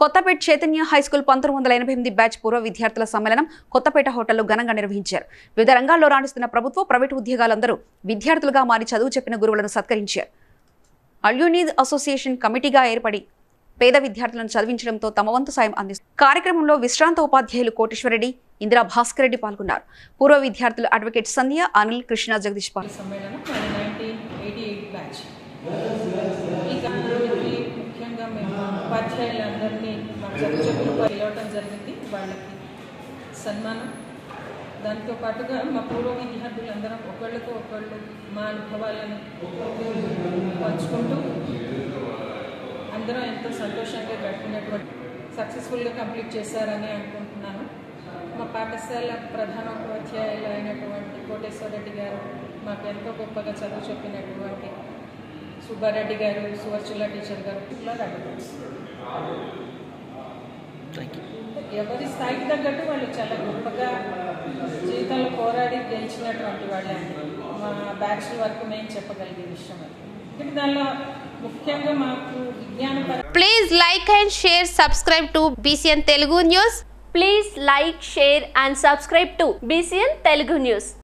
Kothapeta Chaitanya high school పంతొమ్మిది వందల ఎనభై ఎనిమిది బ్యాచ్ పూర్వ విద్యార్థుల సమ్మేళనం కొత్తపేట హోటల్లో ఘనంగా నిర్వహించారు వివిధ రంగాల్లో రాణిస్తున్న ప్రభుత్వ ప్రైవేటు ఉద్యోగాలందరూ విద్యార్థులుగా మారి చదువు చెప్పిన గురువులను సత్కరించారు అల్యూనీద్ అసోసియేషన్ కమిటీగా ఏర్పడి పేద విద్యార్థులను చదివించడంతో తమ వంతు సాయం అందిస్తారు కార్యక్రమంలో విశ్రాంత ఉపాధ్యాయులు కోటేశ్వరరెడ్డి ఇందిరా భాస్కర్ రెడ్డి పాల్గొన్నారు పూర్వ విద్యార్థులు అడ్వకేట్ సంధ్య అనిల్ కృష్ణ జగదీష్ పాల్గొన్నారు సమ్మేళనం అది నైన్టీన్ ఎయిటీ ఎయిట్ బ్యాచ్ ఈ కార్యక్రమానికి ముఖ్యంగా మేము ఉపాధ్యాయులందరినీ మా చదువు చెప్పులు పిలవటం జరిగింది వాళ్ళకి సన్మానం దాంతో పాటుగా మా పూర్వ విద్యార్థులందరం ఒకళ్ళతో ఒకళ్ళు మా అనుభవాలను పంచుకుంటూ అందరం ఎంతో సంతోషంగా గడిపినటువంటి సక్సెస్ఫుల్గా కంప్లీట్ చేశారని అనుకుంటున్నాను మా పాఠశాల ప్రధానోపాధ్యాయులు అయినటువంటి కోటేశ్వరరెడ్డి గారు మాకు ఎంతో గొప్పగా చదువు చెప్పినటువంటి సుబ్బారెడ్డి గారు సువర్చుల టీచర్ గారు ఇలా అడ్వకేట్స్ ఎవరి స్థాయికి తగ్గట్టు వాళ్ళు చాలా గొప్పగా జీవితంలో పోరాడి గెలిచినటువంటి వాళ్ళే అండి మా బ్యాచ్ వరకు మేము చెప్పగలిగే విషయం అది కానీ దానిలో ముఖ్యంగా మాకు విజ్ఞానపర Please like and share, subscribe to BCN Telugu News. Please like, share and subscribe to BCN Telugu News.